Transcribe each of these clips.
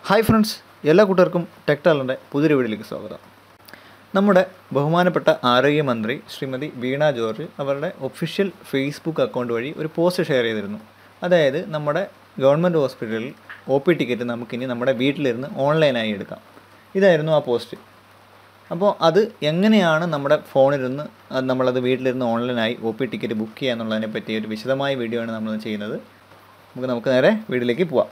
hi friends എല്ലാ കൂട്ടുകാർക്കും ടെക്ടാലിൻ്റെ പുതിയൊരു വീഡിയോയിലേക്ക് സ്വാഗതം നമ്മുടെ ബഹുമാനപ്പെട്ട ആരോഗ്യമന്ത്രി ശ്രീമതി വീണ ജോർജ് അവരുടെ ഒഫീഷ്യൽ ഫേസ്ബുക്ക് അക്കൗണ്ട് വഴി ഒരു പോസ്റ്റ് ഷെയർ ചെയ്തിരുന്നു അതായത് നമ്മുടെ ഗവൺമെൻറ് ഹോസ്പിറ്റലിൽ ഒ പി ടിക്കറ്റ് നമുക്കിനി നമ്മുടെ വീട്ടിലിരുന്ന് ഓൺലൈനായി എടുക്കാം ഇതായിരുന്നു ആ പോസ്റ്റ് അപ്പോൾ അത് എങ്ങനെയാണ് നമ്മുടെ ഫോണിലിരുന്ന് അത് നമ്മളത് വീട്ടിലിരുന്ന് ഓൺലൈനായി ഒ പി ടിക്കറ്റ് ബുക്ക് ചെയ്യുക എന്നുള്ളതിനെ പറ്റി ഒരു വിശദമായ വീഡിയോ ആണ് നമ്മൾ ചെയ്യുന്നത് നമുക്ക് നമുക്ക് നേരെ വീഡിയോയിലേക്ക് പോവാം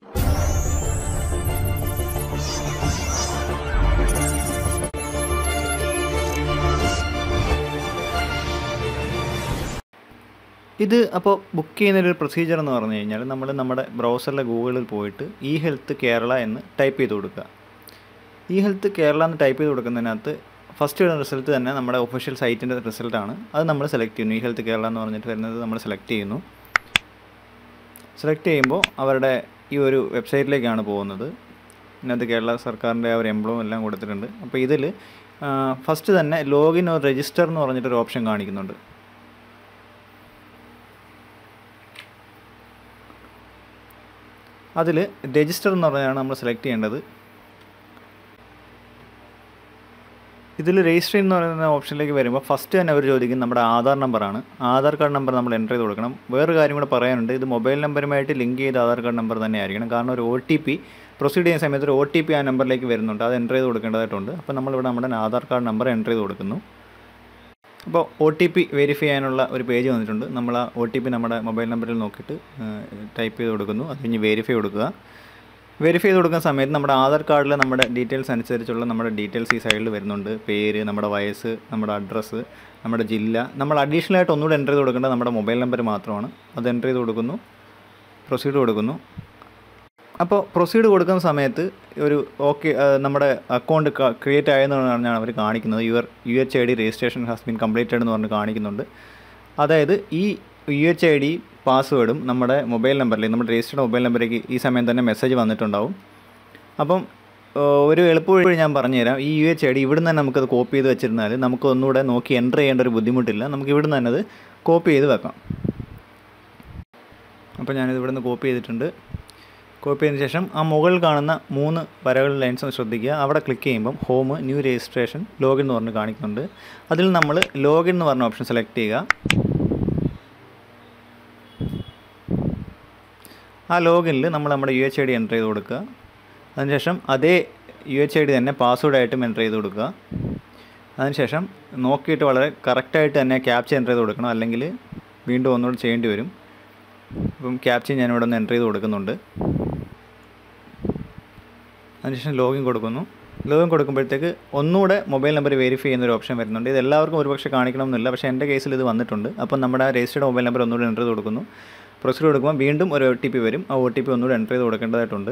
ഇത് അപ്പോൾ ബുക്ക് ചെയ്യുന്നൊരു പ്രൊസീജിയർ എന്ന് പറഞ്ഞു കഴിഞ്ഞാൽ നമ്മൾ നമ്മുടെ ബ്രൗസറിലെ ഗൂഗിളിൽ പോയിട്ട് ഇ ഹെൽത്ത് കേരള എന്ന് ടൈപ്പ് ചെയ്ത് കൊടുക്കുക ഇ ഹെൽത്ത് കേരള എന്ന് ടൈപ്പ് ചെയ്ത് കൊടുക്കുന്നതിനകത്ത് ഫസ്റ്റ് വരുന്ന റിസൾട്ട് തന്നെ നമ്മുടെ ഒഫീഷ്യൽ സൈറ്റിൻ്റെ റിസൾട്ടാണ് അത് നമ്മൾ സെലക്ട് ചെയ്യുന്നു ഇ ഹെൽത്ത് കേരള എന്ന് പറഞ്ഞിട്ട് വരുന്നത് നമ്മൾ സെലക്ട് ചെയ്യുന്നു സെലക്ട് ചെയ്യുമ്പോൾ അവരുടെ ഈ ഒരു വെബ്സൈറ്റിലേക്കാണ് പോകുന്നത് ഇതിനകത്ത് കേരള സർക്കാരിൻ്റെ ആ ഒരു എംബ്ലവും എല്ലാം കൊടുത്തിട്ടുണ്ട് അപ്പോൾ ഇതിൽ ഫസ്റ്റ് തന്നെ ലോഗിൻ ഓർ രജിസ്റ്റർ എന്ന് പറഞ്ഞിട്ടൊരു ഓപ്ഷൻ കാണിക്കുന്നുണ്ട് അതിൽ രജിസ്റ്റർ എന്ന് പറഞ്ഞാണ് നമ്മൾ സെലക്ട് ചെയ്യേണ്ടത് ഇതിൽ രജിസ്റ്റർ എന്ന് പറയുന്ന ഓപ്ഷനിലേക്ക് വരുമ്പോൾ ഫസ്റ്റ് തന്നെ അവർ ചോദിക്കും നമ്മുടെ ആധാർ നമ്പറാണ് ആധാർ കാർഡ് നമ്പർ നമ്മൾ എൻ്റർ ചെയ്ത് കൊടുക്കണം വേറൊരു കാര്യം കൂടെ പറയാനുണ്ട് ഇത് മൊബൈൽ നമ്പറുമായിട്ട് ലിങ്ക് ചെയ്ത ആധാർ കാർഡ് നമ്പർ തന്നെ ആയിരിക്കണം കാരണം ഒരു ഒ ടി പി പ്രൊസീഡ് ചെയ്യുന്ന സമയത്ത് ഒരു ഒ ടി പി ആ നമ്പറിലേക്ക് വരുന്നുണ്ട് അത് എൻ്റർ ചെയ്ത് കൊടുക്കേണ്ടതായിട്ടുണ്ട് അപ്പോൾ നമ്മളിവിടെ നമ്മുടെ ആധാർ കാർഡ് നമ്പർ എൻ്റർ ചെയ്ത് കൊടുക്കുന്നു അപ്പോൾ ഒ ടി പി വെരിഫൈ ചെയ്യാനുള്ള ഒരു പേജ് വന്നിട്ടുണ്ട് നമ്മൾ ആ ഒ ടി പി നമ്മുടെ മൊബൈൽ നമ്പറിൽ നോക്കിയിട്ട് ടൈപ്പ് ചെയ്ത് കൊടുക്കുന്നു അത് കഴിഞ്ഞ് വെരിഫൈ കൊടുക്കുക വെരിഫൈ ചെയ്ത് കൊടുക്കുന്ന സമയത്ത് നമ്മുടെ ആധാർ കാർഡിൽ നമ്മുടെ ഡീറ്റെയിൽസ് അനുസരിച്ചുള്ള നമ്മുടെ ഡീറ്റെയിൽസ് ഈ സൈഡിൽ വരുന്നുണ്ട് പേര് നമ്മുടെ വയസ്സ് നമ്മുടെ അഡ്രസ്സ് നമ്മുടെ ജില്ല നമ്മൾ അഡീഷണൽ ആയിട്ട് ഒന്നുകൂടെ എൻ്റർ ചെയ്ത് കൊടുക്കേണ്ടത് നമ്മുടെ മൊബൈൽ നമ്പർ മാത്രമാണ് അത് എൻ്റർ ചെയ്ത് കൊടുക്കുന്നു പ്രൊസീഡ് കൊടുക്കുന്നു അപ്പോൾ പ്രൊസീഡ് കൊടുക്കുന്ന സമയത്ത് ഒരു ഓക്കെ നമ്മുടെ അക്കൗണ്ട് ക്രിയേറ്റ് ആയെന്ന് പറഞ്ഞാണ് അവർ കാണിക്കുന്നത് your U H I D registration has been completed എന്ന് പറഞ്ഞ് കാണിക്കുന്നുണ്ട് അതായത് ഈ യു എച്ച് ഐ ഡി പാസ്വേഡും നമ്മുടെ മൊബൈൽ നമ്പറിലേക്ക് നമ്മുടെ രജിസ്റ്റർഡ് മൊബൈൽ നമ്പറിലേക്ക് ഈ സമയം തന്നെ മെസ്സേജ് വന്നിട്ടുണ്ടാവും അപ്പം ഒരു എളുപ്പവഴി ഞാൻ പറഞ്ഞുതരാം ഈ യു എച്ച് ഐ ഡി ഇവിടുന്ന് തന്നെ നമുക്കത് കോപ്പി ചെയ്ത് വെച്ചിരുന്നാൽ നമുക്ക് ഒന്നുകൂടെ നോക്കി എൻ്റർ ചെയ്യേണ്ട ഒരു ബുദ്ധിമുട്ടില്ല നമുക്ക് ഇവിടുന്ന് തന്നെ അത് കോപ്പി ചെയ്ത് വെക്കാം അപ്പോൾ ഞാനിത് ഇവിടുന്ന് കോപ്പി ചെയ്തിട്ടുണ്ട് കോപ്പി ചെയ്തതിന് ശേഷം ആ മുകളിൽ കാണുന്ന മൂന്ന് വരകൾ ലൈൻസ് ശ്രദ്ധിക്കുക അവിടെ ക്ലിക്ക് ചെയ്യുമ്പം ഹോം ന്യൂ രജിസ്ട്രേഷൻ ലോഗിൻ എന്ന് പറഞ്ഞ് കാണിക്കുന്നുണ്ട് അതിൽ നമ്മൾ ലോഗിൻ എന്ന് പറഞ്ഞ ഓപ്ഷൻ സെലക്ട് ചെയ്യുക ആ ലോഗിനിൽ നമ്മൾ നമ്മുടെ U H I D enter ചെയ്ത് കൊടുക്കുക അതിനുശേഷം അതേ യു എച്ച് ഐ ഡി തന്നെ പാസ്വേഡായിട്ടും എൻ്റർ ചെയ്ത് കൊടുക്കുക അതിനുശേഷം നോക്കിയിട്ട് വളരെ കറക്റ്റായിട്ട് തന്നെ ക്യാപ്ച എൻ്റർ ചെയ്ത് കൊടുക്കണം അല്ലെങ്കിൽ വീണ്ടും ഒന്നുകൂടെ ചെയ്യേണ്ടി വരും അപ്പം ക്യാപ്ച ഞാനിവിടെ ഒന്ന് എൻ്റർ ചെയ്ത് കൊടുക്കുന്നുണ്ട് അതിനുശേഷം ലോഗിൻ കൊടുക്കുന്നു ലോഗിൻ കൊടുക്കുമ്പോഴത്തേക്ക് ഒന്നുകൂടെ മൊബൈൽ നമ്പർ വെരിഫൈ ചെയ്യുന്ന ഒരു ഓപ്ഷൻ വരുന്നുണ്ട് ഇത് എല്ലാവർക്കും ഒരുപക്ഷെ കാണിക്കണമെന്നില്ല പക്ഷേ എൻ്റെ കേസിൽ ഇത് വന്നിട്ടുണ്ട് അപ്പം നമ്മുടെ രജിസ്റ്റേഡ് മൊബൈൽ നമ്പർ ഒന്നുകൂടെ എൻ്റർ ചെയ്ത് കൊടുക്കുന്നു പ്രൊസീഡ് കൊടുക്കുമ്പോൾ വീണ്ടും ഒരു ഒ ടി പി വരും ആ ഒ ടി പി ഒന്നുകൂടെ എൻ്റർ ചെയ്ത് കൊടുക്കേണ്ടതായിട്ടുണ്ട്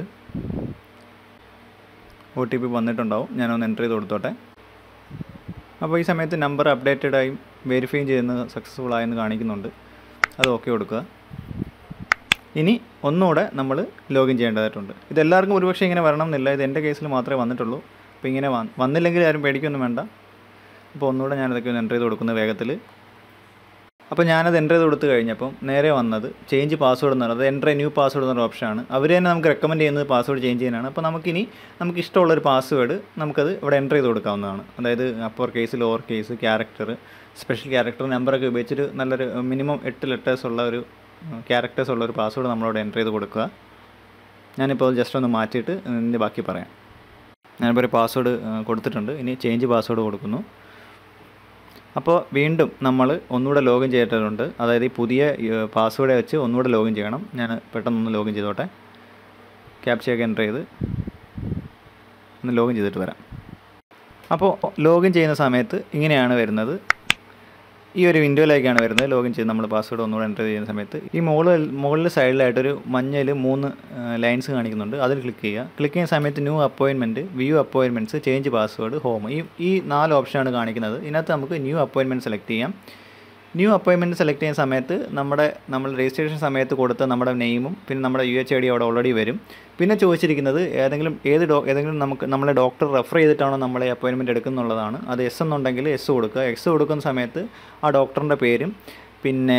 ഒ ടി പി വന്നിട്ടുണ്ടാവും ഞാനൊന്ന് എൻ്റർ ചെയ്ത് കൊടുത്തോട്ടെ അപ്പോൾ ഈ സമയത്ത് നമ്പർ അപ്ഡേറ്റഡ് ആയും വെരിഫൈ ചെയ്യുന്നത് സക്സസ്ഫുൾ ആയെന്ന് കാണിക്കുന്നുണ്ട് അത് ഓക്കെ കൊടുക്കുക ഇനി ഒന്നുകൂടെ നമ്മൾ ലോഗിൻ ചെയ്യേണ്ടതായിട്ടുണ്ട് ഇത് എല്ലാവർക്കും ഒരുപക്ഷെ ഇങ്ങനെ വരണം എന്നില്ല ഇത് എൻ്റെ കേസിൽ മാത്രമേ വന്നിട്ടുള്ളൂ അപ്പോൾ ഇങ്ങനെ വന്നില്ലെങ്കിൽ ആരും പേടിക്കൊന്നും വേണ്ട അപ്പോൾ ഒന്നുകൂടെ ഞാനതൊക്കെ ഒന്ന് എൻ്റർ ചെയ്ത് കൊടുക്കുന്നത് വേഗത്തിൽ അപ്പോൾ ഞാനത് എൻ്റർ ചെയ്ത് കൊടുത്ത് കഴിഞ്ഞപ്പം നേരെ വന്നത് ചേഞ്ച് പാസ്വേഡ് എന്ന് പറയുന്നത് എൻ്റർ ന്യൂ പാസ്വേഡ് എന്നൊരു ഓപ്ഷനാണ് അവർ തന്നെ നമുക്ക് റെക്കമെൻഡ് ചെയ്യുന്നത് പാസ്വേഡ് ചേഞ്ച് ചെയ്യാനാണ് അപ്പോൾ നമുക്കിനി നമുക്ക് ഇഷ്ടമുള്ളൊരു പാസ്വേഡ് നമുക്കത് ഇവിടെ എൻ്റർ ചെയ്ത് കൊടുക്കാവുന്നതാണ് അതായത് upper case lower case character special character നമ്പറൊക്കെ ഉപയോഗിച്ചിട്ട് നല്ലൊരു മിനിമം എട്ട് ലെറ്റേഴ്സ് ഉള്ള ഒരു ക്യാരക്ടേഴ്സ് ഉള്ള ഒരു പാസ്വേഡ് നമ്മളവിടെ എൻ്റർ ചെയ്ത് കൊടുക്കുക ഞാനിപ്പോൾ ജസ്റ്റ് ഒന്ന് മാറ്റിയിട്ട് ഇതിൻ്റെ ബാക്കി പറയാം ഞാനിപ്പോൾ ഒരു പാസ്വേഡ് കൊടുത്തിട്ടുണ്ട് ഇനി ചേഞ്ച് പാസ്വേഡ് കൊടുക്കുന്നു അപ്പോൾ വീണ്ടും നമ്മൾ ഒന്നുകൂടെ ലോഗിൻ ചെയ്തിട്ടുണ്ട് അതായത് ഈ പുതിയ പാസ്വേഡ് വെച്ച് ഒന്നുകൂടെ ലോഗിൻ ചെയ്യണം ഞാൻ പെട്ടെന്നൊന്ന് ലോഗിൻ ചെയ്തോട്ടെ ക്യാപ്ചയൊക്കെ എൻ്റർ ചെയ്ത് ഒന്ന് ലോഗിൻ ചെയ്തിട്ട് വരാം അപ്പോൾ ലോഗിൻ ചെയ്യുന്ന സമയത്ത് ഇങ്ങനെയാണ് വരുന്നത് ഈ ഒരു വിൻഡോയിലേക്കാണ് വരുന്നത് ലോഗിൻ ചെയ്ത് നമ്മൾ പാസ്വേഡ് ഒന്നുകൂടെ എൻ്റർ ചെയ്യുന്ന സമയത്ത് ഈ മുകളിൽ മുകളിൽ സൈഡിലായിട്ടൊരു മഞ്ഞയിൽ മൂന്ന് ലൈൻസ് കാണിക്കുന്നുണ്ട് അതിൽ ക്ലിക്ക് ചെയ്യുക ക്ലിക്ക് ചെയ്യുന്ന സമയത്ത് new appointment view appointments change password home ഈ ഈ നാല് ഓപ്ഷനാണ് കാണിക്കുന്നത് ഇതിനകത്ത് നമുക്ക് ന്യൂ അപ്പോയിൻമെൻറ്റ് സെലക്ട് ചെയ്യാം ന്യൂ അപ്പോയിൻമെൻറ്റ് സെലക്ട് ചെയ്യുന്ന സമയത്ത് നമ്മുടെ നമ്മൾ രജിസ്ട്രേഷൻ സമയത്ത് കൊടുത്ത നമ്മുടെ നെയിമും പിന്നെ നമ്മുടെ യു എച്ച് ഐ ഡി അവിടെ ഓൾറെഡി വരും പിന്നെ ചോദിച്ചിരിക്കുന്നത് ഏതെങ്കിലും ഏത് ഡോ ഏതെങ്കിലും നമുക്ക് നമ്മളെ ഡോക്ടർ റെഫർ ചെയ്തിട്ടാണോ നമ്മളെ അപ്പോയിൻമെൻറ്റ് എടുക്കുന്നുള്ളതാണ് അത് എസ് എന്നുണ്ടെങ്കിൽ എസ് കൊടുക്കുക എക്സ് കൊടുക്കുന്ന സമയത്ത് ആ ഡോക്ടറിൻ്റെ പേരും പിന്നെ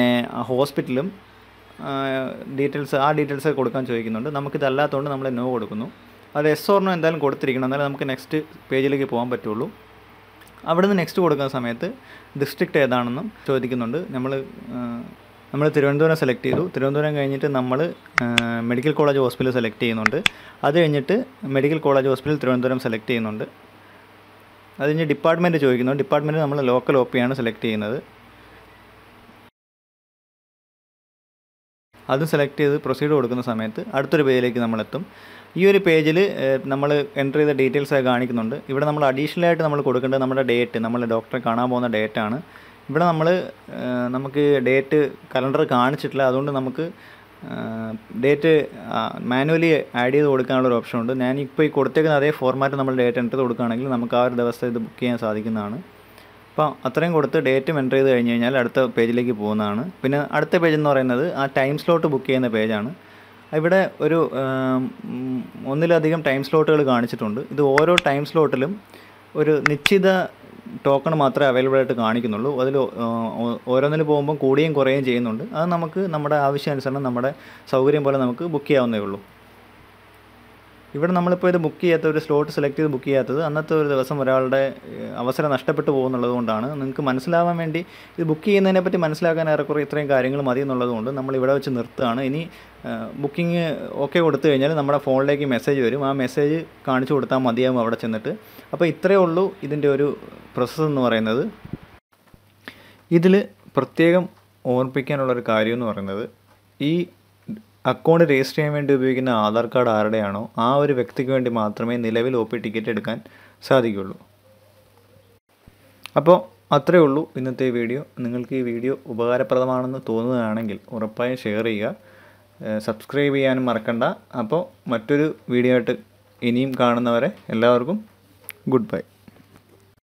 ഹോസ്പിറ്റലും ഡീറ്റെയിൽസ് ആ ഡീറ്റെയിൽസ് കൊടുക്കാൻ ചോദിക്കുന്നുണ്ട് നമുക്കിതല്ലാത്തതുകൊണ്ട് നമ്മൾ നോ കൊടുക്കുന്നു അത് എസ് ഓർണോ എന്തായാലും കൊടുത്തിരിക്കണം എന്നാലേ നമുക്ക് നെക്സ്റ്റ് പേജിലേക്ക് പോകാൻ പറ്റുള്ളൂ അവിടെ നിന്ന് നെക്സ്റ്റ് കൊടുക്കുന്ന സമയത്ത് ഡിസ്ട്രിക്റ്റ് ഏതാണെന്നും ചോദിക്കുന്നുണ്ട് നമ്മൾ നമ്മൾ തിരുവനന്തപുരം സെലക്ട് ചെയ്തു തിരുവനന്തപുരം കഴിഞ്ഞിട്ട് നമ്മൾ മെഡിക്കൽ കോളേജ് ഹോസ്പിറ്റൽ സെലക്ട് ചെയ്യുന്നുണ്ട് അത് കഴിഞ്ഞിട്ട് medical college hospital Thiruvananthapuram select ചെയ്യുന്നുണ്ട് അത് കഴിഞ്ഞ് ഡിപ്പാർട്ട്മെൻറ്റ് ചോദിക്കുന്നു ഡിപ്പാർട്ട്മെൻറ്റ് നമ്മൾ ലോക്കൽ ഒ ആണ് സെലക്ട് ചെയ്യുന്നത് അത് സെലക്ട് ചെയ്ത് പ്രൊസീഡ് കൊടുക്കുന്ന സമയത്ത് അടുത്തൊരു പേജിലേക്ക് നമ്മളെത്തും ഈ ഒരു പേജിൽ നമ്മൾ എൻ്റർ ചെയ്ത ഡീറ്റെയിൽസ് ഒക്കെ കാണിക്കുന്നുണ്ട് ഇവിടെ നമ്മൾ അഡീഷണൽ ആയിട്ട് നമ്മൾ കൊടുക്കേണ്ടത് നമ്മുടെ ഡേറ്റ് നമ്മൾ ഡോക്ടറെ കാണാൻ പോകുന്ന ഡേറ്റ് ആണ് ഇവിടെ നമ്മൾ നമുക്ക് ഡേറ്റ് കലണ്ടർ കാണിച്ചിട്ടില്ല അതുകൊണ്ട് നമുക്ക് ഡേറ്റ് മാനുവലി ആഡ് ചെയ്ത് കൊടുക്കാനുള്ള ഒരു ഓപ്ഷൻ ഉണ്ട് ഞാൻ ഇപ്പോൾ ഈ കൊടുത്തേക്കുന്ന അതേ ഫോർമാറ്റ് നമ്മൾ ഡേറ്റ് എൻ്റർ ചെയ്ത് കൊടുക്കുകയാണെങ്കിൽ നമുക്ക് ആ ഒരു ദിവസം ഇത് ബുക്ക് ചെയ്യാൻ സാധിക്കുന്നതാണ് അപ്പോൾ അത്രയും കൊടുത്ത് ഡേറ്റും എൻ്റർ ചെയ്ത് കഴിഞ്ഞ് കഴിഞ്ഞാൽ അടുത്ത പേജിലേക്ക് പോകുന്നതാണ് പിന്നെ അടുത്ത പേജ് എന്ന് പറയുന്നത് ആ ടൈം സ്ലോട്ട് ബുക്ക് ചെയ്യുന്ന പേജാണ് ഇവിടെ ഒരു ഉം, ഒന്നിലധികം ടൈം സ്ലോട്ടുകൾ കാണിച്ചിട്ടുണ്ട് ഇത് ഓരോ ടൈം സ്ലോട്ടിലും ഒരു നിശ്ചിത ടോക്കൺ മാത്രമേ അവൈലബിൾ ആയിട്ട് കാണിക്കുന്നുള്ളൂ അതിൽ ഓരോന്നിൽ പോകുമ്പോൾ കൂടുകയും കുറയുകയും ചെയ്യുന്നുണ്ട് അത് നമുക്ക് നമ്മുടെ ആവശ്യാനുസരണം നമ്മുടെ സൗകര്യം പോലെ നമുക്ക് ബുക്ക് ചെയ്യാവുന്നേ ഉള്ളൂ ഇവിടെ നമ്മളിപ്പോൾ ഇത് ബുക്ക് ചെയ്യാത്ത ഒരു സ്ലോട്ട് സെലക്ട് ചെയ്ത് ബുക്ക് ചെയ്യാത്തത് അന്നത്തെ ഒരു ദിവസം ഒരാളുടെ ഏഹ്, അവസരം നഷ്ടപ്പെട്ടു പോകുന്നുള്ളത് കൊണ്ടാണ് നിങ്ങൾക്ക് മനസ്സിലാവാൻ വേണ്ടി ഇത് ബുക്ക് ചെയ്യുന്നതിനെ പറ്റി മനസ്സിലാക്കാൻ ഏറെക്കുറെ ഇത്രയും കാര്യങ്ങൾ മതി എന്നുള്ളത് കൊണ്ട് നമ്മൾ ഇവിടെ വെച്ച് നിർത്തുകയാണ് ഇനി ബുക്കിംഗ് ഓക്കെ കൊടുത്തു കഴിഞ്ഞാൽ നമ്മുടെ ഫോണിലേക്ക് മെസ്സേജ് വരും ആ മെസ്സേജ് കാണിച്ചു കൊടുത്താൽ മതിയാകും അവിടെ ചെന്നിട്ട് അപ്പോൾ ഇത്രയേ ഉള്ളൂ ഇതിൻ്റെ ഒരു പ്രോസസ്സ് എന്ന് പറയുന്നത് ഇതിൽ പ്രത്യേകം ഓർമ്മിപ്പിക്കാനുള്ളൊരു കാര്യം എന്ന് പറയുന്നത് ഈ അക്കൗണ്ട് രജിസ്റ്റർ ചെയ്യാൻ വേണ്ടി ഉപയോഗിക്കുന്ന ആധാർ കാർഡ് ആരുടെയാണോ ആ ഒരു വ്യക്തിക്ക് വേണ്ടി മാത്രമേ നിലവിൽ ഒ പി ടിക്കറ്റ് എടുക്കാൻ സാധിക്കുകയുള്ളൂ അപ്പോൾ അത്രയേ ഉള്ളൂ ഇന്നത്തെ വീഡിയോ നിങ്ങൾക്ക് ഈ വീഡിയോ ഉപകാരപ്രദമാണെന്ന് തോന്നുകയാണെങ്കിൽ ഉറപ്പായും ഷെയർ ചെയ്യുക ഏഹ് സബ്സ്ക്രൈബ് ചെയ്യാനും മറക്കണ്ട അപ്പോൾ മറ്റൊരു വീഡിയോ ആയിട്ട് ഇനിയും കാണുന്നവരെ എല്ലാവർക്കും ഗുഡ് ബൈ